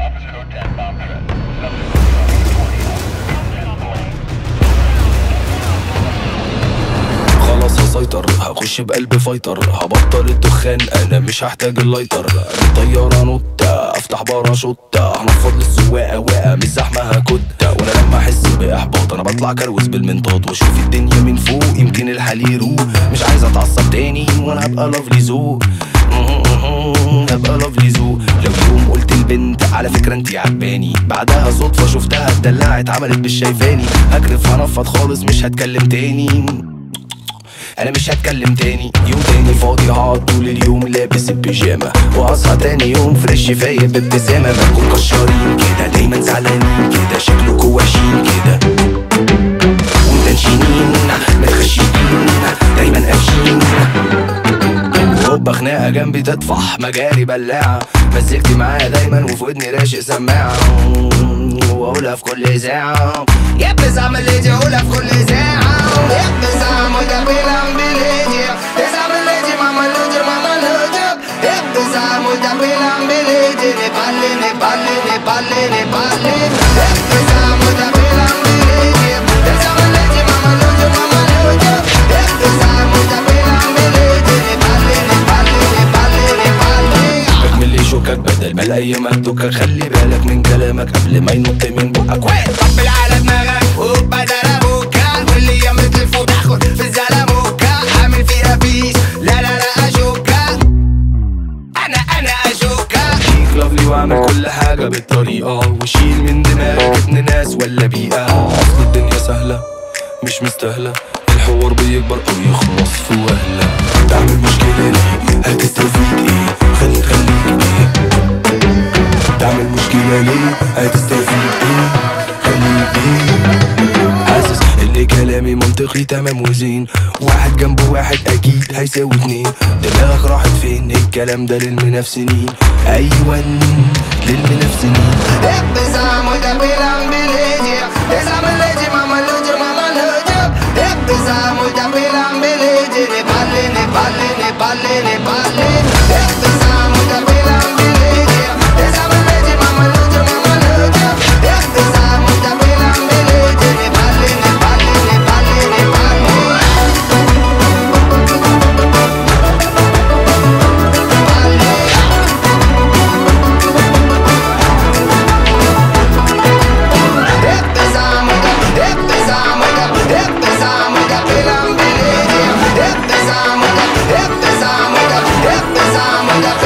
خلاص هسيطر هخش بقلب فايتر هبطل الدخان انا مش هحتاج اللايتر طيارة نوتة افتح باراشوتة هنفض للسواقة واقع مش زحمة هكتة وانا لما احس باحباط انا بطلع كروز بالمنطاد واشوف الدنيا من فوق يمكن الحال يروق مش عايز اتعصب تاني وانا هبقى لافلي ذوق هبقى لافلي ذوق لو يوم قلت البنت على فكرة انتي عجباني بعدها صدفة شفتها اتدلعت عملت مش شايفاني هكرف هنفض خالص مش هتكلم تاني انا مش هتكلم تاني يوم تاني فاضي هقعد طول اليوم لابس البيجامه واصحى تاني يوم فريش فايق بابتسامه بنكون كشارين كده دايما زعلانين كده شكلكوا وحشين كده ومتنشنين متخشيين دايما قافشين هوبا خناقه جنبي تطفح مجاري بلاعه مزجتي معايا دايما وفي ودني راشق سماعه واقولها في كل ساعه يبس اعمل ليجي اقولها في كل ساعه يبس اعمل ده بيلم بليجي يبس اعمل ليجي ماما لوجي ماما لوجي يبس اعمل ده بيلم بليجي نبالي نبالي نبالي نبالي يبس اعمل ده بيلم بليجي يبس اعمل ليجي ماما لوجي ماما لوجي يبس اعمل ده بيلم بليجي نبالي نبالي نبالي نبالي اكمل لي شوكك بدل ما الايام هتدوكك خلي بالك من كلامك قبل ما ينط من بقك وين طبل على دماغك وبدل ابوكا واللي يوم تلف وتاخد في الزلموكا عامل فيها بيس لا لا لا اشوكا انا انا اشوكا شيك لافلي واعمل كل حاجه بالطريقه وشيل من دماغك ابن ناس ولا بيئه اصل الدنيا سهله مش مستاهله الحوار بيكبر او يخلص في وهله تعمل مشكله ليه هتستفيد ايه خلي خليك ايه تعمل مشكله ليه هتستفيد ايه خليك ايه حاسس ان كلامي منطقي تمام وزين واحد جنب واحد اكيد هيساوي اتنين دماغك راحت فين الكلام ده للمنافسين ايوه للمنافسين Empezamos ya pilan biligi Empezamos leche mama luche mama luche Empezamos ya pilan biligi Nepali Nepali Nepali Nepali Empezamos ya pilan biligi Empezamos leche mama luche mama luche Empezamos ya pilan biligi Nepali Nepali Nepali Nepali Empezamos ya, empezamos ya, empezamos ya pilan biligi Empezamos ya, empezamos ya, empezamos ya